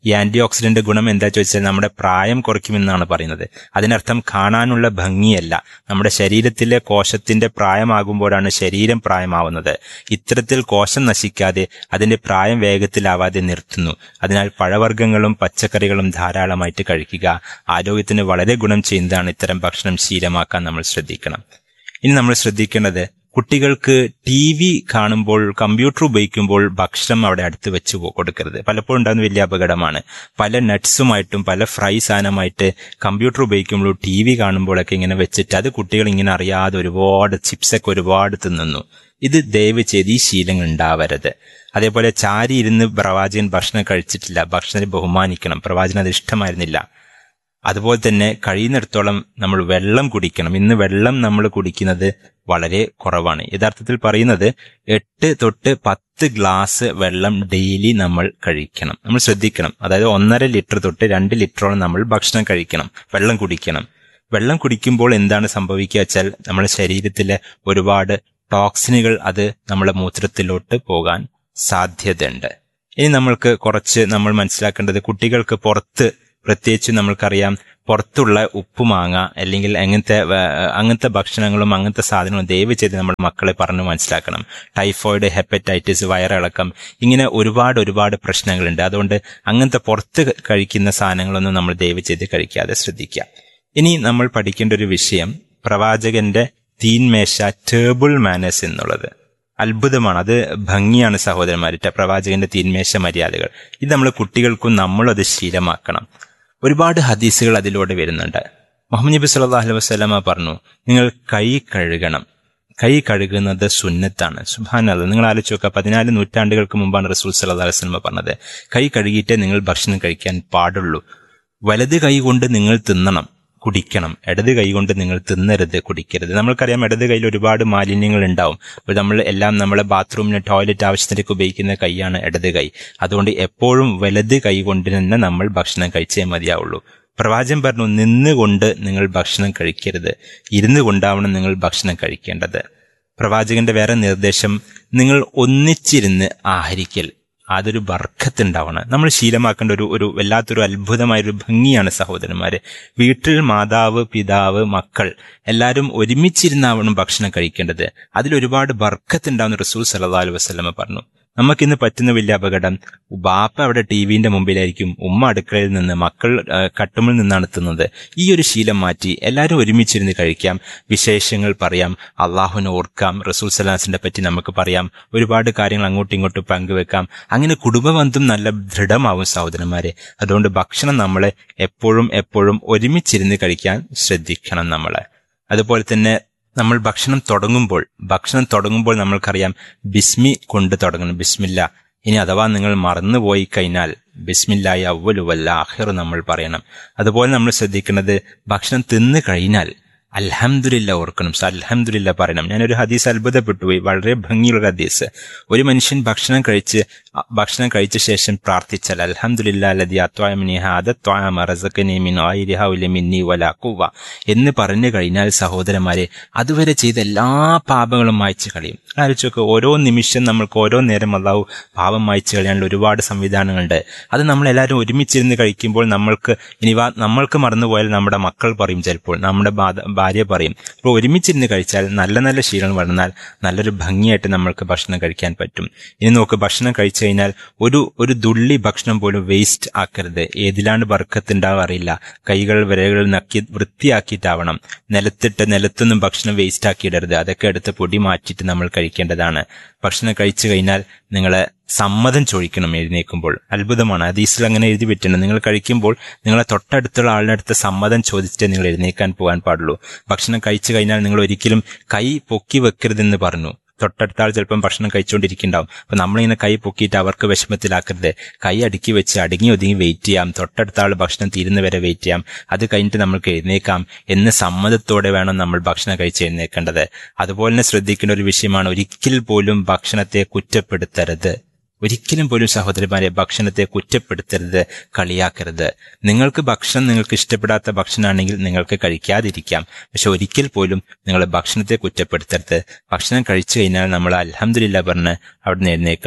Speaker 3: ഈ ആന്റി ഓക്സിഡന്റ് ഗുണം എന്താ ചോദിച്ചാൽ നമ്മുടെ പ്രായം കുറയ്ക്കുമെന്നാണ് പറയുന്നത് അതിനർത്ഥം കാണാനുള്ള ഭംഗിയല്ല നമ്മുടെ ശരീരത്തിലെ കോശത്തിന്റെ പ്രായമാകുമ്പോഴാണ് ശരീരം പ്രായമാവുന്നത് ഇത്തരത്തിൽ കോശം നശിക്കാതെ അതിന്റെ പ്രായം വേഗത്തിലാവാതെ നിർത്തുന്നു അതിനാൽ പഴവർഗ്ഗങ്ങളും പച്ചക്കറികളും ധാരാളമായിട്ട് കഴിക്കുക ആരോഗ്യത്തിന് വളരെ ഗുണം ചെയ്യുന്നതാണ് ഇത്തരം ഭക്ഷണം ശീലമാക്കാൻ നമ്മൾ ശ്രദ്ധിക്കണം ഇനി നമ്മൾ ശ്രദ്ധിക്കേണ്ടത് കുട്ടികൾക്ക് ടി വി കാണുമ്പോൾ കമ്പ്യൂട്ടർ ഉപയോഗിക്കുമ്പോൾ ഭക്ഷണം അവിടെ അടുത്ത് വെച്ച് പോ- കൊടുക്കരുത് പലപ്പോഴും ഉണ്ടാകുന്ന വലിയ അപകടമാണ് പല നട്ട്സുമായിട്ടും പല ഫ്രൈ സാധനമായിട്ട് കമ്പ്യൂട്ടർ ഉപയോഗിക്കുമ്പോൾ ടി വി കാണുമ്പോഴൊക്കെ ഇങ്ങനെ വെച്ചിട്ട് അത് കുട്ടികൾ ഇങ്ങനെ അറിയാതെ ഒരുപാട് ചിപ്സൊക്കെ ഒരുപാട് തിന്നുന്നു ഇത് ദയവ് ചെയ്ത് ഈ ശീലങ്ങൾ ഉണ്ടാവരുത് അതേപോലെ ചാരി ഇരുന്ന് പ്രവാചകൻ ഭക്ഷണം കഴിച്ചിട്ടില്ല ഭക്ഷണത്തെ ബഹുമാനിക്കണം പ്രവാചകൻ അത് ഇഷ്ടമായിരുന്നില്ല അതുപോലെ തന്നെ കഴിയുന്നിടത്തോളം നമ്മൾ വെള്ളം കുടിക്കണം ഇന്ന് വെള്ളം നമ്മൾ കുടിക്കുന്നത് വളരെ കുറവാണ് യഥാർത്ഥത്തിൽ പറയുന്നത് എട്ട് തൊട്ട് പത്ത് ഗ്ലാസ് വെള്ളം ഡെയിലി നമ്മൾ കഴിക്കണം നമ്മൾ ശ്രദ്ധിക്കണം അതായത് ഒന്നര ലിറ്റർ തൊട്ട് രണ്ട് ലിറ്ററോളം നമ്മൾ ഭക്ഷണം കഴിക്കണം വെള്ളം കുടിക്കണം വെള്ളം കുടിക്കുമ്പോൾ എന്താണ് സംഭവിക്കുക വെച്ചാൽ നമ്മുടെ ശരീരത്തിലെ ഒരുപാട് ടോക്സിനുകൾ അത് നമ്മുടെ മൂത്രത്തിലോട്ട് പോകാൻ സാധ്യതയുണ്ട് ഇനി നമ്മൾക്ക് കുറച്ച് നമ്മൾ മനസ്സിലാക്കേണ്ടത് കുട്ടികൾക്ക് പുറത്ത് പ്രത്യേകിച്ച് നമ്മൾക്കറിയാം പുറത്തുള്ള ഉപ്പുമാങ്ങ അല്ലെങ്കിൽ അങ്ങനത്തെ വേ- അങ്ങനത്തെ ഭക്ഷണങ്ങളും അങ്ങനത്തെ സാധനങ്ങളും ദയവ് ചെയ്ത് നമ്മുടെ മക്കളെ പറഞ്ഞ് മനസ്സിലാക്കണം ടൈഫോയിഡ് ഹെപ്പറ്റൈറ്റിസ് വയറിളക്കം ഇങ്ങനെ ഒരുപാട് ഒരുപാട് പ്രശ്നങ്ങളുണ്ട് അതുകൊണ്ട് അങ്ങനത്തെ പുറത്ത് കഴിക്കുന്ന സാധനങ്ങളൊന്നും നമ്മൾ ദയവ് ചെയ്ത് കഴിക്കാതെ ശ്രദ്ധിക്കുക ഇനി നമ്മൾ പഠിക്കേണ്ട ഒരു വിഷയം പ്രവാചകന്റെ തീൻമേശ ടേബിൾ മാനേഴ്സ് എന്നുള്ളത് അത്ഭുതമാണ് അത് ഭംഗിയാണ് സഹോദരന്മാരുടെ പ്രവാചകന്റെ തീന്മേശ മര്യാദകൾ ഇത് നമ്മൾ കുട്ടികൾക്കും നമ്മളും അത് ശീലമാക്കണം ഒരുപാട് ഹദീസുകൾ അതിലൂടെ വരുന്നുണ്ട് മുഹമ്മദ് നബി സല്ലല്ലാഹു അലൈഹി വസല്ലമ പറഞ്ഞു നിങ്ങൾ കൈ കഴുകണം കൈ കഴുകുന്നത് സുന്നത്താണ് സുബാനല്ല നിങ്ങൾ ആലോചിച്ച് നോക്കുക പതിനാല് നൂറ്റാണ്ടുകൾക്ക് മുമ്പാണ് റസൂൽ സല്ലല്ലാഹു അലൈഹി വസല്ലമ പറഞ്ഞത് കൈ കഴുകിയിട്ടേ നിങ്ങൾ ഭക്ഷണം കഴിക്കാൻ പാടുള്ളൂ വലത് കൈ കൊണ്ട് നിങ്ങൾ തിന്നണം കുടിക്കണം ഇടത് കൈ കൊണ്ട് നിങ്ങൾ തിന്നരുത് കുടിക്കരുത് നമ്മൾക്കറിയാം ഇടത് കൈയിൽ ഒരുപാട് മാലിന്യങ്ങൾ ഉണ്ടാവും അപ്പോൾ നമ്മൾ എല്ലാം നമ്മളെ ബാത്റൂമിന് ടോയ്ലറ്റ് ആവശ്യത്തിനൊക്കെ ഉപയോഗിക്കുന്ന കൈയാണ് ഇടത് കൈ അതുകൊണ്ട് എപ്പോഴും വലത് കൈ കൊണ്ട് തന്നെ നമ്മൾ ഭക്ഷണം കഴിച്ചേ മതിയാവുള്ളൂ പ്രവാചകൻ പറഞ്ഞു നിന്നുകൊണ്ട് നിങ്ങൾ ഭക്ഷണം കഴിക്കരുത് ഇരുന്നു കൊണ്ടാവണം നിങ്ങൾ ഭക്ഷണം കഴിക്കേണ്ടത് പ്രവാചകന്റെ വേറെ നിർദ്ദേശം നിങ്ങൾ ഒന്നിച്ചിരുന്ന് ആഹരിക്കൽ അതൊരു ബർക്കത്തുണ്ടാവണം നമ്മൾ ശീലമാക്കേണ്ട ഒരു ഒരു വല്ലാത്തൊരു അത്ഭുതമായ ഒരു ഭംഗിയാണ് സഹോദരന്മാരെ വീട്ടിൽ മാതാവ് പിതാവ് മക്കൾ എല്ലാവരും ഒരുമിച്ചിരുന്നാവണം ഭക്ഷണം കഴിക്കേണ്ടത് അതിലൊരുപാട് ബർക്കത്തുണ്ടാവുന്ന റസൂൽ സല്ലല്ലാഹു അലൈഹി വസല്ലമ പറഞ്ഞു നമുക്കിന്ന് പറ്റുന്ന വലിയ അപകടം ബാപ്പ അവിടെ ടി വിന്റെ മുമ്പിലായിരിക്കും ഉമ്മ അടുക്കളയിൽ നിന്ന് മക്കൾ ആ, കട്ടുമിൽ നിന്നാണ് എത്തുന്നത് ഈ ഒരു ശീലം മാറ്റി എല്ലാവരും ഒരുമിച്ചിരുന്ന് കഴിക്കാം വിശേഷങ്ങൾ പറയാം അള്ളാഹുവിനെ ഓർക്കാം റസൂൽ സലാസിന്റെ പറ്റി നമുക്ക് പറയാം ഒരുപാട് കാര്യങ്ങൾ അങ്ങോട്ടും ഇങ്ങോട്ടും പങ്കുവെക്കാം അങ്ങനെ കുടുംബബന്ധം നല്ല ദൃഢമാവും സഹോദരന്മാരെ അതുകൊണ്ട് ഭക്ഷണം നമ്മളെ എപ്പോഴും എപ്പോഴും ഒരുമിച്ചിരുന്ന് കഴിക്കാൻ ശ്രദ്ധിക്കണം നമ്മളെ അതുപോലെ തന്നെ നമ്മൾ ഭക്ഷണം തുടങ്ങുമ്പോൾ ഭക്ഷണം തുടങ്ങുമ്പോൾ നമ്മൾക്കറിയാം ബിസ്മി കൊണ്ട് തുടങ്ങണം ബിസ്മില്ല ഇനി അഥവാ നിങ്ങൾ മറന്നുപോയി കഴിഞ്ഞാൽ ബിസ്മില്ലായി അവലു വല്ല ആഹിർ നമ്മൾ പറയണം അതുപോലെ നമ്മൾ ശ്രദ്ധിക്കുന്നത് ഭക്ഷണം തിന്നു കഴിഞ്ഞാൽ അൽഹംദുലില്ല ഓർക്കണം സോ അൽഹംദുലില്ല പറയണം ഞാനൊരു ഹദീസ് അത്ഭുതപ്പെട്ടു പോയി വളരെ ഭംഗിയുള്ള ഹദീസ് ഒരു മനുഷ്യൻ ഭക്ഷണം കഴിച്ച് അ- ഭക്ഷണം കഴിച്ച ശേഷം പ്രാർത്ഥിച്ചാൽ അൽഹംദുലില്ല ലതി അത്വാമിനി ഹാദത്വാമ റസഖനി മിൻ ആയിരിഹ മിന്നി വല കുവ എന്ന് പറഞ്ഞു കഴിഞ്ഞാൽ സഹോദരന്മാരെ അതുവരെ ചെയ്ത എല്ലാ പാപങ്ങളും മായ്ച്ചു കളയും ആലോചിച്ചൊക്കെ ഓരോ നിമിഷം നമ്മൾക്ക് ഓരോ നേരം അള്ളാഹു പാപം മായ്ച്ചു കളയാനുള്ള ഒരുപാട് സംവിധാനങ്ങളുണ്ട് അത് നമ്മൾ എല്ലാവരും ഒരുമിച്ചിരുന്ന് കഴിക്കുമ്പോൾ നമ്മൾക്ക് ഇനി വാ നമ്മൾക്ക് മറന്നുപോയാൽ നമ്മുടെ മക്കൾ പറയും ചിലപ്പോൾ നമ്മുടെ ബാധ- ഭാര്യ പറയും അപ്പോൾ ഒരുമിച്ചിരുന്ന് കഴിച്ചാൽ നല്ല നല്ല ശീലങ്ങൾ വളർന്നാൽ നല്ലൊരു ഭംഗിയായിട്ട് നമ്മൾക്ക് ഭക്ഷണം കഴിക്കാൻ പറ്റും ഇനി നോക്ക് ഭക്ഷണം കഴിച്ചു കഴിഞ്ഞാൽ ഒരു ഒരു തുള്ളി ഭക്ഷണം പോലും വേസ്റ്റ് ആക്കരുത് ഏതിലാണ് ബർക്കത്ത് ഉണ്ടാവുക അറിയില്ല കൈകൾ വിരകൾ നക്കി വൃത്തിയാക്കിയിട്ടാവണം നിലത്തിട്ട് നിലത്തൊന്നും ഭക്ഷണം വേസ്റ്റ് ആക്കിയിടരുത് അതൊക്കെ എടുത്ത് പൊടി മാറ്റിയിട്ട് നമ്മൾ കഴിക്കേണ്ടതാണ് ഭക്ഷണം കഴിച്ചു കഴിഞ്ഞാൽ നിങ്ങളെ സമ്മതം ചോദിക്കണം എഴുന്നേൽക്കുമ്പോൾ അത്ഭുതമാണ് ഹദീസിൽ അങ്ങനെ എഴുതി പറ്റുന്നു നിങ്ങൾ കഴിക്കുമ്പോൾ നിങ്ങളെ തൊട്ടടുത്തുള്ള ആളുടെ അടുത്ത് സമ്മതം ചോദിച്ചിട്ടേ നിങ്ങൾ എഴുന്നേക്കാൻ പോകാൻ പാടുള്ളൂ ഭക്ഷണം കഴിച്ചു കഴിഞ്ഞാൽ നിങ്ങൾ ഒരിക്കലും കൈ പൊക്കി വെക്കരുതെന്ന് പറഞ്ഞു തൊട്ടടുത്ത ആൾ ചിലപ്പം ഭക്ഷണം കഴിച്ചുകൊണ്ടിരിക്കുന്നുണ്ടാവും അപ്പൊ നമ്മളിങ്ങനെ കൈ പൊക്കിയിട്ട് അവർക്ക് വിഷമത്തിലാക്കരുത് കൈ അടുക്കി വെച്ച് അടങ്ങി ഒതുങ്ങി വെയിറ്റ് ചെയ്യാം തൊട്ടടുത്ത ആൾ ഭക്ഷണം തീരുന്നവരെ വെയിറ്റ് ചെയ്യാം അത് കഴിഞ്ഞിട്ട് നമ്മൾക്ക് എഴുന്നേക്കാം എന്ന് സമ്മതത്തോടെ വേണം നമ്മൾ ഭക്ഷണം കഴിച്ച് എഴുന്നേക്കേണ്ടത് അതുപോലെ തന്നെ ശ്രദ്ധിക്കേണ്ട ഒരു വിഷയമാണ് ഒരിക്കൽ പോലും ഭക്ഷണത്തെ കുറ്റപ്പെടുത്തരുത് ഒരിക്കലും പോലും സഹോദരന്മാരെ ഭക്ഷണത്തെ കുറ്റപ്പെടുത്തരുത് കളിയാക്കരുത് നിങ്ങൾക്ക് ഭക്ഷണം നിങ്ങൾക്ക് ഇഷ്ടപ്പെടാത്ത ഭക്ഷണമാണെങ്കിൽ നിങ്ങൾക്ക് കഴിക്കാതിരിക്കാം പക്ഷെ ഒരിക്കൽ പോലും നിങ്ങൾ ഭക്ഷണത്തെ കുറ്റപ്പെടുത്തരുത് ഭക്ഷണം കഴിച്ചു കഴിഞ്ഞാൽ നമ്മൾ അൽഹംദുലില്ല പറഞ്ഞ് അവിടെ നിന്ന് എഴുന്നേക്കണം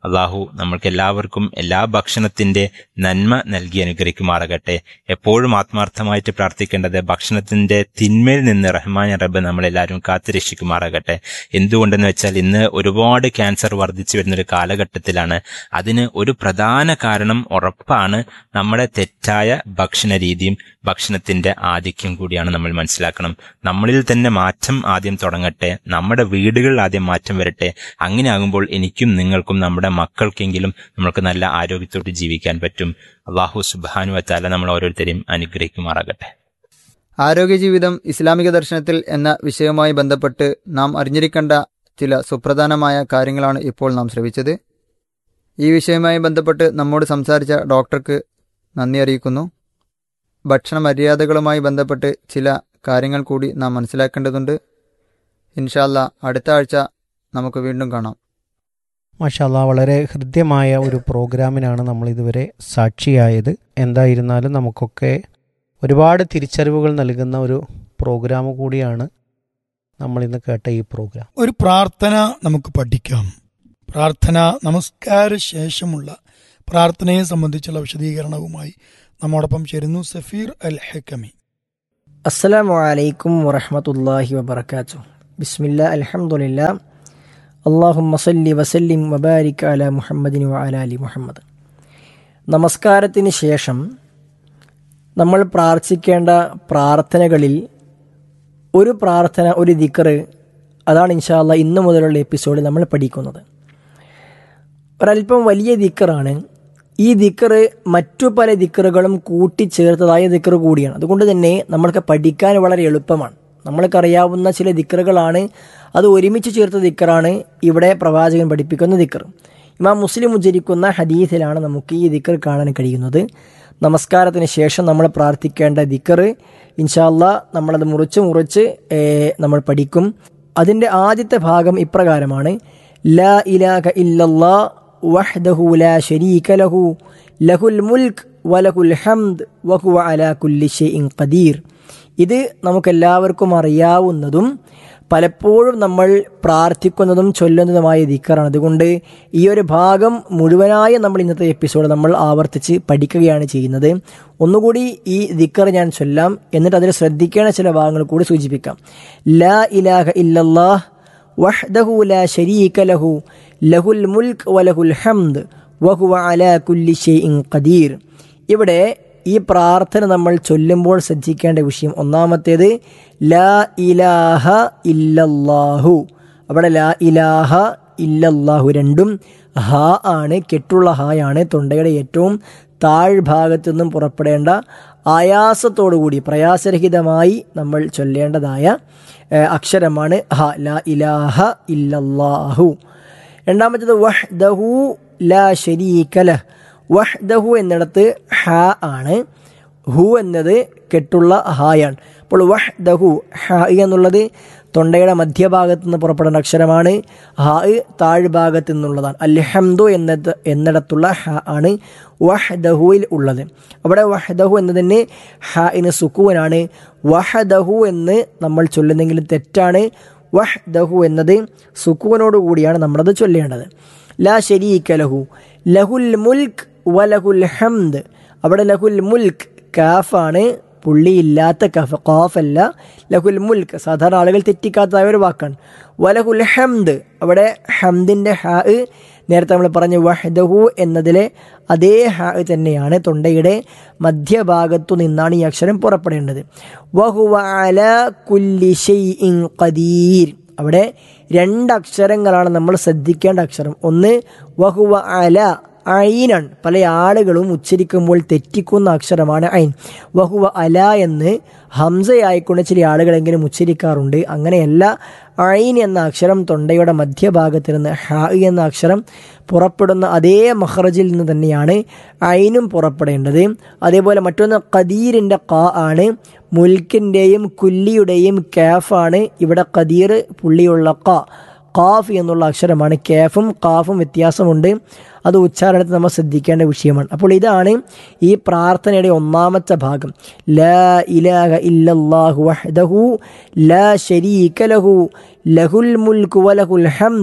Speaker 3: അള്ളാഹു നമ്മൾക്ക് എല്ലാവർക്കും എല്ലാ ഭക്ഷണത്തിന്റെ നന്മ നൽകി അനുഗ്രഹിക്കുമാറാകട്ടെ എപ്പോഴും ആത്മാർത്ഥമായിട്ട് പ്രാർത്ഥിക്കേണ്ടത് ഭക്ഷണത്തിന്റെ തിന്മയിൽ നിന്ന് റഹ്മാൻ റബ്ബ് നമ്മളെല്ലാവരും കാത്തുരക്ഷിക്കുമാറാകട്ടെ എന്തുകൊണ്ടെന്ന് വെച്ചാൽ ഇന്ന് ഒരുപാട് ക്യാൻസർ വർദ്ധിച്ചു വരുന്ന ഒരു കാലഘട്ടത്തിലാണ് അതിന് ഒരു പ്രധാന കാരണം ഉറപ്പാണ് നമ്മുടെ തെറ്റായ ഭക്ഷണ രീതിയും ഭക്ഷണത്തിന്റെ ആധിക്യം കൂടിയാണ് നമ്മൾ മനസ്സിലാക്കണം നമ്മളിൽ തന്നെ മാറ്റം ആദ്യം തുടങ്ങട്ടെ നമ്മുടെ വീടുകളിൽ ആദ്യം മാറ്റം വരട്ടെ അങ്ങനെ ആകുമ്പോൾ എനിക്കും നിങ്ങൾക്കും നമ്മുടെ മക്കൾക്കെങ്കിലും നമ്മൾക്ക് നല്ല ആരോഗ്യത്തോടെ ജീവിക്കാൻ പറ്റും അള്ളാഹു സുബാനു വച്ചാല നമ്മൾ ഓരോരുത്തരെയും അനുഗ്രഹിക്കുമാറാകട്ടെ
Speaker 4: ആരോഗ്യ ജീവിതം ഇസ്ലാമിക ദർശനത്തിൽ എന്ന വിഷയവുമായി ബന്ധപ്പെട്ട് നാം അറിഞ്ഞിരിക്കേണ്ട ചില സുപ്രധാനമായ കാര്യങ്ങളാണ് ഇപ്പോൾ നാം ശ്രവിച്ചത് ഈ വിഷയവുമായി ബന്ധപ്പെട്ട് നമ്മോട് സംസാരിച്ച ഡോക്ടർക്ക് നന്ദി അറിയിക്കുന്നു ഭക്ഷണ മര്യാദകളുമായി ബന്ധപ്പെട്ട് ചില കാര്യങ്ങൾ കൂടി നാം മനസ്സിലാക്കേണ്ടതുണ്ട് ഇൻഷാല്ല അടുത്ത ആഴ്ച നമുക്ക് വീണ്ടും കാണാം
Speaker 1: മാഷാല്ല വളരെ ഹൃദ്യമായ ഒരു പ്രോഗ്രാമിനാണ് നമ്മൾ ഇതുവരെ സാക്ഷിയായത് എന്തായിരുന്നാലും നമുക്കൊക്കെ ഒരുപാട് തിരിച്ചറിവുകൾ നൽകുന്ന ഒരു പ്രോഗ്രാം കൂടിയാണ് നമ്മൾ ഇന്ന് കേട്ട ഈ പ്രോഗ്രാം
Speaker 2: ഒരു പ്രാർത്ഥന നമുക്ക് പഠിക്കാം പ്രാർത്ഥന നമസ്കാര ശേഷമുള്ള പ്രാർത്ഥനയെ സംബന്ധിച്ചുള്ള വിശദീകരണവുമായി നമ്മോടൊപ്പം ചേരുന്നു സഫീർ അൽ ഹക്കമി
Speaker 5: അസ്സലാമു അലൈക്കും വറഹമത്തല്ലാഹി വബർക്കാത്തു ബിസ്മില്ല അൽഹംദുലില്ല അള്ളാഹുമ്മ സല്ലി വസല്ലിം വബാരിക് അല മുഹമ്മദിന് വഅല അലി മുഹമ്മദ് നമസ്കാരത്തിന് ശേഷം നമ്മൾ പ്രാർത്ഥിക്കേണ്ട പ്രാർത്ഥനകളിൽ ഒരു പ്രാർത്ഥന ഒരു ദിക്കറ് അതാണ് ഇൻഷാല്ല ഇന്നു മുതലുള്ള എപ്പിസോഡിൽ നമ്മൾ പഠിക്കുന്നത് ഒരല്പം വലിയ ദിക്കറാണ് ഈ ദിക്കറ് മറ്റു പല ദിക്കറുകളും കൂട്ടിച്ചേർത്തതായ ദിക്കറ് കൂടിയാണ് അതുകൊണ്ട് തന്നെ നമ്മൾക്ക് പഠിക്കാൻ വളരെ എളുപ്പമാണ് നമ്മൾക്കറിയാവുന്ന ചില ദിക്കറുകളാണ് അത് ഒരുമിച്ച് ചേർത്ത ദിക്കറാണ് ഇവിടെ പ്രവാചകൻ പഠിപ്പിക്കുന്ന ദിക്കർ ഇമാം മുസ്ലിം ഉച്ചരിക്കുന്ന ഹദീസിലാണ് നമുക്ക് ഈ ദിക്കർ കാണാൻ കഴിയുന്നത് നമസ്കാരത്തിന് ശേഷം നമ്മൾ പ്രാർത്ഥിക്കേണ്ട ദിക്കറ് ഇൻഷാല്ല നമ്മളത് മുറിച്ച് മുറിച്ച് ഏഹ്, നമ്മൾ പഠിക്കും അതിൻ്റെ ആദ്യത്തെ ഭാഗം ഇപ്രകാരമാണ് ലാ ഇലാഹ ഇല്ലല്ലാ വഹ്ദഹു ലാ ശരീക ലഹു ലഹുൽ മുൽക്ക് വലഹുൽ ഹംദ് വഹുവ അലാ കുല്ലി ഷൈഇൻ ഖദീർ ഇത് നമുക്കെല്ലാവർക്കും അറിയാവുന്നതും പലപ്പോഴും നമ്മൾ പ്രാർത്ഥിക്കുന്നതും ചൊല്ലുന്നതുമായ ദിക്കറാണ് അതുകൊണ്ട് ഈ ഒരു ഭാഗം മുഴുവനായി നമ്മൾ ഇന്നത്തെ എപ്പിസോഡ് നമ്മൾ ആവർത്തിച്ച് പഠിക്കുകയാണ് ചെയ്യുന്നത് ഒന്നുകൂടി ഈ ദിക്കർ ഞാൻ ചൊല്ലാം എന്നിട്ട് അതിൽ ശ്രദ്ധിക്കേണ്ട ചില ഭാഗങ്ങൾ കൂടി സൂചിപ്പിക്കാം ലാ ഇലാഹ ഇല്ലല്ലാഹ് വഹ്ദഹു ലാ ശരീക ലഹു ലഹുൽ മുൽക്ക് വലഹുൽ ഹംദ് വഹുവ അലാ കുല്ലി ഷൈഇൻ ഖദീർ ഇവിടെ ഈ പ്രാർത്ഥന നമ്മൾ ചൊല്ലുമ്പോൾ ശ്രദ്ധിക്കേണ്ട വിഷയം ഒന്നാമത്തേത് ലാ ഇലാഹ ഇല്ലല്ലാഹു അവിടെ ലാ ഇലാഹ ഇല്ലല്ലാഹു രണ്ടും ഹ ആണ് കെട്ടുള്ള ഹായാണ് തൊണ്ടയുടെ ഏറ്റവും താഴ്ഭാഗത്തു നിന്നും പുറപ്പെടേണ്ട ആയാസത്തോടുകൂടി പ്രയാസരഹിതമായി നമ്മൾ ചൊല്ലേണ്ടതായ ഏഹ്, അക്ഷരമാണ് ഹ ലാ ഇലാഹ ഇല്ലല്ലാഹു രണ്ടാമത്തേത് വഹ്ദഹു ലാ ശരീകല വഹ്ദഹു എന്നിടത്ത് ഹ ആണ് ഹു എന്നത് കെട്ടുള്ള ഹായാണ് അപ്പോൾ വഹ്ദഹു ഹ എന്നുള്ളത് തൊണ്ടയുടെ മധ്യഭാഗത്ത് നിന്ന് പുറപ്പെടുന്ന അക്ഷരമാണ് ഹ താഴ്ഭാഗത്ത് നിന്നുള്ളതാണ് അൽഹംദു എന്നത് എന്നിടത്തുള്ള ഹ ആണ് വഹ്ദഹുവിൽ ഉള്ളത് അവിടെ വഹ്ദഹു എന്നതിന് ഹ ഇന് സുക്കൂനാണ് വഹദഹു എന്ന് നമ്മൾ ചൊല്ലുന്നെങ്കിൽ തെറ്റാണ് വഹ്ദഹു എന്നത് സുക്കൂനോട് കൂടിയാണ് നമ്മളത് ചൊല്ലേണ്ടത് ലാ ശരീക ലഹു ലഹുൽ മുൽക്ക് വലഹുൽ ഹംദ് അവിടെ ലഹുൽ മുൽക്ക് കാഫാണ് പുള്ളിയില്ലാത്ത കഫ് ഖാഫല്ല ലഹുൽ മുൽക്ക് സാധാരണ ആളുകൾ തെറ്റിക്കാത്തതായ ഒരു വാക്കാണ് വലഹുൽ ഹംദ് അവിടെ ഹംദിൻ്റെ ഹാ നേരത്തെ നമ്മൾ പറഞ്ഞ വഹ്ദഹു എന്നതിലെ അതേ ഹാ തന്നെയാണ് തൊണ്ടയുടെ മധ്യഭാഗത്തു നിന്നാണ് ഈ അക്ഷരം പുറപ്പെടേണ്ടത് വഹുവ അല കുല്ലി ഷൈഇൻ ഖദീർ അവിടെ രണ്ട് അക്ഷരങ്ങളാണ് നമ്മൾ ശ്രദ്ധിക്കേണ്ട അക്ഷരം ഒന്ന് വഹുവ അല ഐനാണ് പല ആളുകളും ഉച്ചരിക്കുമ്പോൾ തെറ്റിക്കുന്ന അക്ഷരമാണ് ഐൻ വഹുവ അല എന്ന് ഹംസയായിക്കൊണ്ട് ചില ആളുകളെങ്കിലും ഉച്ചരിക്കാറുണ്ട് അങ്ങനെയല്ല ഐൻ എന്ന അക്ഷരം തൊണ്ടയുടെ മധ്യഭാഗത്ത് നിന്ന് ഹ എന്ന അക്ഷരം പുറപ്പെടുന്ന അതേ മഹ്റജിൽ നിന്ന് തന്നെയാണ് ഐനും പുറപ്പെടേണ്ടത് അതേപോലെ മറ്റൊന്ന് ഖദീറിൻ്റെ ക ആണ് മുൽക്കിൻ്റെയും കുല്ലിയുടെയും കാഫാണ് ഇവിടെ ഖദീർ പുള്ളിയുള്ള ക ഖാഫ് എന്നുള്ള അക്ഷരമാണ് കേഫും ഖാഫും വ്യത്യാസമുണ്ട് അത് ഉച്ചാരണത്തിൽ നമ്മൾ ശ്രദ്ധിക്കേണ്ട വിഷയമാണ് അപ്പോൾ ഇതാണ് ഈ പ്രാർത്ഥനയുടെ ഒന്നാമത്തെ ഭാഗം ലാ ഇലാഹ ഇല്ലല്ലാഹു വഹ്ദഹു ലാ ശരീക ലഹു ലഹുൽ മുൽക്കു വലഹുൽ ഹംദ്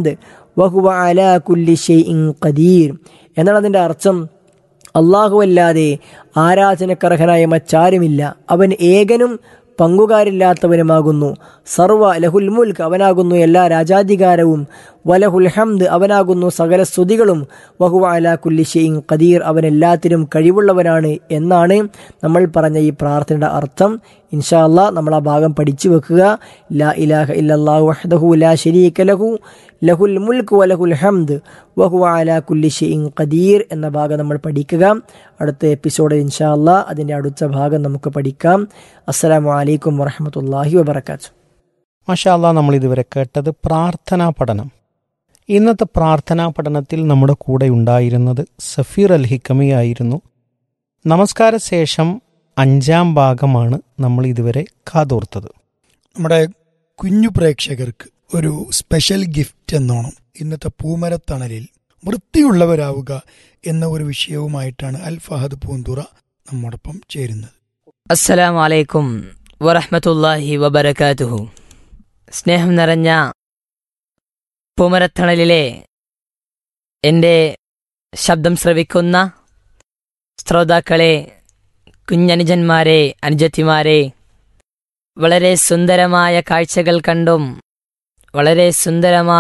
Speaker 5: വഹുവ അലാ കുല്ലി ഷെയ്ഇൻ ഖദീർ എന്നാണ് അതിൻ്റെ അർത്ഥം അല്ലാഹുവല്ലാതെ ആരാധനക്കർഹനായ മറ്റാരുമില്ല അവൻ ഏകനും പങ്കുകാരില്ലാത്തവനുമാകുന്നു സർവ ലഹുൽ മുൽക്ക് അവനാകുന്നു എല്ലാ രാജാധികാരവും വലഹുൽ ഹംദ് അവനാകുന്നു സകല സ്തുതികളും വഹുവ അലാ കുല്ലി ഷെയ്ൻ ഖദീർ അവൻ എല്ലാത്തിനും കഴിവുള്ളവനാണ് എന്നാണ് നമ്മൾ പറഞ്ഞ ഈ പ്രാർത്ഥനയുടെ അർത്ഥം ഇൻഷാ അല്ലാ നമ്മൾ ആ ഭാഗം പഠിച്ചു വെക്കുക ലാ ഇലാഹ ഇല്ലല്ലാഹു വഹ്ദഹു ലാ ശരീക ലഹു ലഹുൽ മുൽക്ക് വലഹുൽ ഹംദ് വഹുവ അലാ കുല്ലി ഷെയ്ൻ ഖദീർ എന്ന ഭാഗം നമ്മൾ പഠിക്കുക അടുത്ത എപ്പിസോഡ് ഇൻഷാ അല്ലാ അതിൻ്റെ അടുത്ത ഭാഗം നമുക്ക് പഠിക്കാം അസ്സലാമു അലൈക്കും വറഹമത്തല്ലാഹി വബർക്കാത്തു
Speaker 1: മാഷാ അല്ലാ നമ്മൾ ഇതുവരെ കേട്ടത് പ്രാർത്ഥനാ പഠനം ഇന്നത്തെ പ്രാർത്ഥനാ പഠനത്തിൽ നമ്മുടെ കൂടെ ഉണ്ടായിരുന്നത് സഫീർ അൽ ഹിക്കമി ആയിരുന്നു നമസ്കാര ശേഷം അഞ്ചാം ഭാഗമാണ് നമ്മൾ ഇതുവരെ കാതോർത്തത്
Speaker 2: നമ്മുടെ കുഞ്ഞു പ്രേക്ഷകർക്ക് ഒരു സ്പെഷ്യൽ ഗിഫ്റ്റ് എന്നോണം ഇന്നത്തെ പൂമരത്തണലിൽ വൃത്തിയുള്ളവരാവുക എന്ന ഒരു വിഷയവുമായിട്ടാണ് അൽ ഫഹദ് പൂന്തുറ നമ്മോടൊപ്പം ചേരുന്നത്
Speaker 6: അസ്സലാമു അലൈക്കും വറഹ്മത്തുള്ളാഹി വബറകാതുഹു സ്നേഹം നിറഞ്ഞ പൂമരത്തണലിലെ എൻ്റെ ശബ്ദം ശ്രവിക്കുന്ന ശ്രോതാക്കളെ കുഞ്ഞനുജന്മാരെ അനുജത്തിമാരെ വളരെ സുന്ദരമായ കാഴ്ചകൾ കണ്ടും വളരെ സുന്ദരമായ